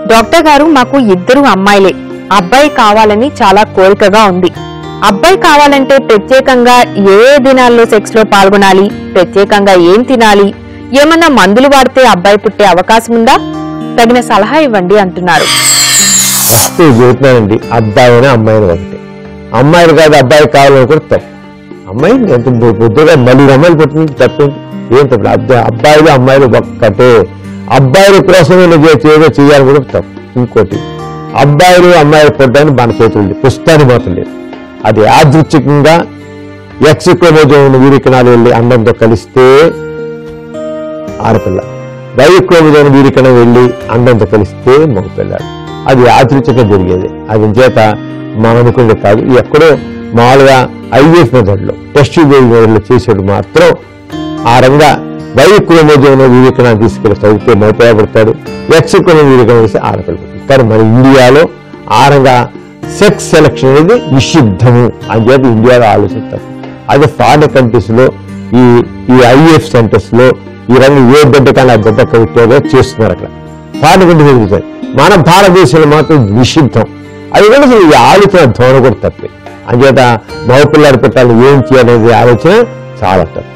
Doctor గారు మాకు ఇద్దరు అమ్మాయిలే అబ్బాయి కావాలని చాలా కోరికగా ఉంది అబ్బాయి కావాలంటే ప్రత్యేకంగా ఏ ఏ దినాల్లో సెక్స్ లో పాల్గొనాలి ప్రత్యేకంగా ఏం తినాలి ఏమన్నా మందులు వాడితే అబ్బాయి పుట్టే అవకాశం ఉందా తగిన సలహా ఇవ్వండి అంటున్నారు వాస్తవం చెబుతున్నానండి అబ్బాయినా అమ్మాయిని ఒకటే అమ్మాయిలు కాదు అబ్బాయి కావాలని కూడా తప్పు అమ్మాయి ఎంత బుద్ధిగా మళ్ళీ అమ్మాయిలు పుట్టింది తప్పేంటి ఏం తప్పు అబ్బాయి అబ్బాయిలు అమ్మాయిలు ఒక్కటే అబ్బాయిల కోసమే నువ్వు ఏదో చేయాలి కూడా తప్పు ఇంకోటి అబ్బాయిలు అమ్మాయిలు పుట్టడానికి మన చేతులు లేదు పుస్తాన్ని మాత్రం లేదు అది యాదృచ్ఛికంగా ఎక్స్ క్రోమోజోమ్ వీరికణాలు వెళ్ళి అండంతో కలిస్తే ఆడపిల్ల వైక్రోమోజోన్ వీరికణం వెళ్ళి అండంతో కలిస్తే మగపిల్లాడు అది ఆచరించక జరిగేది అది చేత మనం అనుకునేది కాదు ఎక్కడో మామూలుగా ఐవీఎఫ్ మెథడ్లో టెస్ట్ మెథడ్లో చేసేది మాత్రం ఆ రంగా వైక్రోమోజోన్ వీరికణాన్ని తీసుకెళ్ళి చదివితే మగపిల్లబడతాడు ఎక్స్ క్రోమో వీరికణం వేసి ఆడపిల్ల పుడుతుంది. కానీ మన ఇండియాలో ఆ రంగా సెక్స్ సెలక్షన్ అనేది నిషిద్ధము అని చెప్పి ఇండియాలో ఆలోచిస్తారు అదే ఫారిన్ కంట్రీస్ లో ఈ ఈ ఐఎఫ్ సెంటర్స్ లో ఈ రంగు ఏ బిడ్డ కానీ ఆ బిడ్డ కవిత్వాగా చేస్తున్నారు అక్కడ ఫారిన్ కంట్రీస్ జరుగుతాయి మన భారతదేశంలో మాత్రం నిషిద్ధం అది కూడా అసలు ఈ ఆలోచన ధోరణ కూడా తప్పే అంచేత మగపిల్లాడి పెట్టాలి ఏం చేయాలనేది ఆలోచన చాలా తప్పు